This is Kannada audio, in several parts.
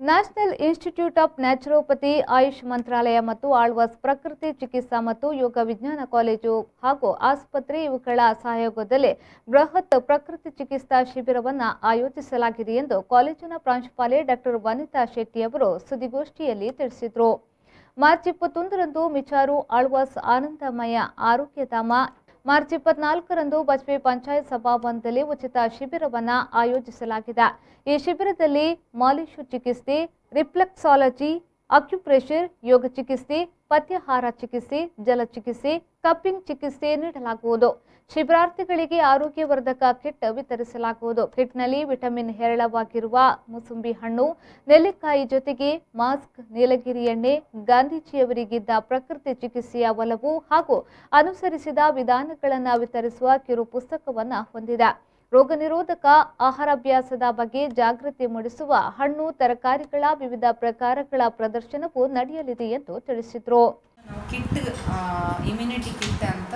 national institute of naturopathy Ayush ಮಂತ್ರಾಲಯ ಮತ್ತು ಆಳ್ವಾಸ್ ಪ್ರಕೃತಿ ಚಿಕಿತ್ಸಾ ಮತ್ತು ಯೋಗ ವಿಜ್ಞಾನ ಕಾಲೇಜು ಹಾಗೂ ಆಸ್ಪತ್ರೆ ಇವುಗಳ ಸಹಯೋಗದಲ್ಲಿ ಬೃಹತ್ ಪ್ರಕೃತಿ ಚಿಕಿತ್ಸಾ ಶಿಬಿರವನ್ನು ಆಯೋಜಿಸಲಾಗಿದೆ ಎಂದು ಕಾಲೇಜಿನ ಪ್ರಾಂಶುಪಾಲೆ ಡಾಕ್ಟರ್ ವನಿತಾ ಶೆಟ್ಟಿ ಅವರು ಸುದ್ದಿಗೋಷ್ಠಿಯಲ್ಲಿ ತಿಳಿಸಿದರು ಮಾರ್ಚ್ ಇಪ್ಪತ್ತೊಂದರಂದು ಮಿಚಾರು ಆಳ್ವಾಸ್ ಆನಂದಮಯ ಆರೋಗ್ಯಧಾಮ ಮಾರ್ಚ್ ಇಪ್ಪತ್ನಾಲ್ಕರಂದು ಬಜ್ಪೆ ಪಂಚಾಯತ್ ಸಭಾಭವನದಲ್ಲಿ ಉಚಿತ ಶಿಬಿರವನ್ನು ಆಯೋಜಿಸಲಾಗಿದೆ ಈ ಶಿಬಿರದಲ್ಲಿ ಮಾಲಿಶು ಚಿಕಿತ್ಸೆ ರಿಫ್ಲೆಕ್ಸಾಲಜಿ ಅಕ್ಯುಪ್ರೆಷರ್ ಯೋಗ ಚಿಕಿತ್ಸೆ ಪಥ್ಯಾಹಾರ ಚಿಕಿತ್ಸೆ ಜಲ ಚಿಕಿತ್ಸೆ ಕಪ್ಪಿಂಗ್ ಚಿಕಿತ್ಸೆ ನೀಡಲಾಗುವುದು ಶಿಬಿರಾರ್ಥಿಗಳಿಗೆ ಆರೋಗ್ಯವರ್ಧಕ ಕಿಟ್ ವಿತರಿಸಲಾಗುವುದು ಕಿಟ್ನಲ್ಲಿ ವಿಟಮಿನ್ ಹೇರಳವಾಗಿರುವ ಮುಸುಂಬಿ ಹಣ್ಣು ನೆಲ್ಲಿಕಾಯಿ ಜೊತೆಗೆ ಮಾಸ್ಕ್ ನೀಲಗಿರಿ ಎಣ್ಣೆ ಗಾಂಧೀಜಿಯವರಿಗಿದ್ದ ಪ್ರಕೃತಿ ಚಿಕಿತ್ಸೆಯ ಒಲವು ಹಾಗೂ ಅನುಸರಿಸಿದ ವಿಧಾನಗಳನ್ನು ವಿತರಿಸುವ ಕಿರು ಪುಸ್ತಕವನ್ನು ಹೊಂದಿದೆ ರೋಗ ನಿರೋಧಕ ಆಹಾರಾಭ್ಯಾಸದ ಬಗ್ಗೆ ಜಾಗೃತಿ ಮೂಡಿಸುವ ಹಣ್ಣು ತರಕಾರಿಗಳ ವಿವಿಧ ಪ್ರಕಾರಗಳ ಪ್ರದರ್ಶನವೂ ನಡೆಯಲಿದೆ ಎಂದು ತಿಳಿಸಿದರು ನಾವು ಕಿಟ್ ಇಮ್ಯುನಿಟಿ ಕಿಟ್ ಅಂತ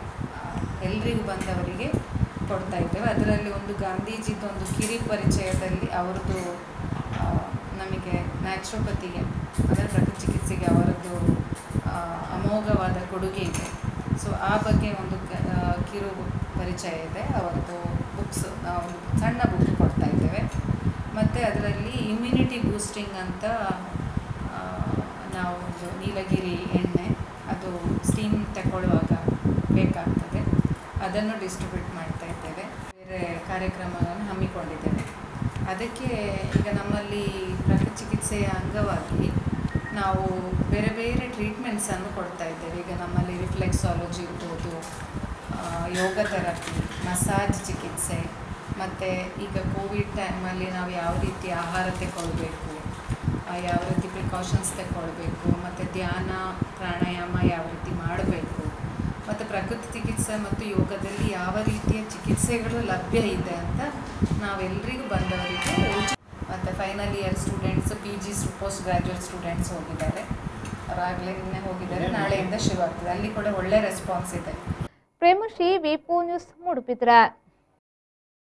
ಎಲ್ರಿಗೂ ಬಂದವರಿಗೆ ಕೊಡ್ತಾ ಇದ್ದೇವೆ ಅದರಲ್ಲಿ ಒಂದು ಗಾಂಧೀಜಿದು ಒಂದು ಕಿರಿ ಪರಿಚಯದಲ್ಲಿ ಅವರದ್ದು ಆ, ನಮಗೆ ನ್ಯಾಚುರೋಪತಿಗೆ ಅಂದರೆ ಪ್ರಕೃತಿ ಚಿಕಿತ್ಸೆಗೆ ಅವರದ್ದು ಆ, ಅಮೋಘವಾದ ಕೊಡುಗೆ ಇದೆ ಸೊ ಆ ಬಗ್ಗೆ ಒಂದು ಕ- ಆ, ಕಿರು ಪರಿಚಯ ಇದೆ ಅವರದ್ದು ಬುಕ್ಸ್ ಒಂದು ಸಣ್ಣ ಬುಕ್ ಕೊಡ್ತಾ ಇದ್ದೇವೆ ಮತ್ತು ಅದರಲ್ಲಿ ಇಮ್ಯುನಿಟಿ ಬೂಸ್ಟಿಂಗ್ ಅಂತ ಆ, ನಾವು ಒಂದು ನೀಲಗಿರಿ ಎಣ್ಣೆ ಅದು ಸ್ಟೀಮ್ ತಗೊಳ್ಳುವಾಗ ಬೇಕಾಗ್ತದೆ ಅದನ್ನು ಡಿಸ್ಟ್ರಿಬ್ಯೂಟ್ ಮಾಡ್ತಾ ಇದ್ದೇವೆ ಬೇರೆ ಕಾರ್ಯಕ್ರಮಗಳನ್ನು ಹಮ್ಮಿಕೊಂಡಿದ್ದೇವೆ ಅದಕ್ಕೆ ಈಗ ನಮ್ಮಲ್ಲಿ ಪ್ರಕೃತಿ ಚಿಕಿತ್ಸೆಯ ಅಂಗವಾಗಿ ನಾವು ಬೇರೆ ಬೇರೆ ಟ್ರೀಟ್ಮೆಂಟ್ಸನ್ನು ಕೊಡ್ತಾ ಇದ್ದೇವೆ ಈಗ ನಮ್ಮಲ್ಲಿ ರಿಫ್ಲೆಕ್ಸಾಲಜಿ ಇರ್ಬೋದು ಆ, ಯೋಗ ಥೆರಪಿ ಮಸಾಜ್ ಚಿಕಿತ್ಸೆ ಮತ್ತು ಈಗ ಕೋವಿಡ್ ಟೈಮಲ್ಲಿ ನಾವು ಯಾವ ರೀತಿ ಆಹಾರ ತಗೊಳ್ಬೇಕು ಆ, ಯಾವ ರೀತಿ ಪ್ರಿಕಾಷನ್ಸ್ ತಗೊಳ್ಬೇಕು ಮತ್ತು ಧ್ಯಾನ ಪ್ರಾಣಾಯಾಮ ಯಾವ ರೀತಿ ಮಾಡಬೇಕು ಮತ್ತು ಪ್ರಕೃತಿ ಚಿಕಿತ್ಸೆ ಮತ್ತು ಯೋಗದಲ್ಲಿ ಯಾವ ರೀತಿಯ ಚಿಕಿತ್ಸೆಗಳು ಲಭ್ಯ ಇದೆ ಅಂತ ನಾವೆಲ್ಲರಿಗೂ ಬಂದವರಿಗೆ ಉಚಿತ ಮತ್ತು final year students P G post graduate students ಹೋಗಿದ್ದಾರೆ ಅವರಾಗಲೇ ನಿನ್ನೆ ಹೋಗಿದ್ದಾರೆ ನಾಳೆಯಿಂದ ಶುರು ಆಗ್ತದೆ ಅಲ್ಲಿ ಕೂಡ ಒಳ್ಳೆ ರೆಸ್ಪಾನ್ಸ್ ಇದೆ ಪ್ರೇಮಶ್ರೀ ವಿಪೋ ನ್ಯೂಸ್ ಮೂಡುಬಿದ್ರೆ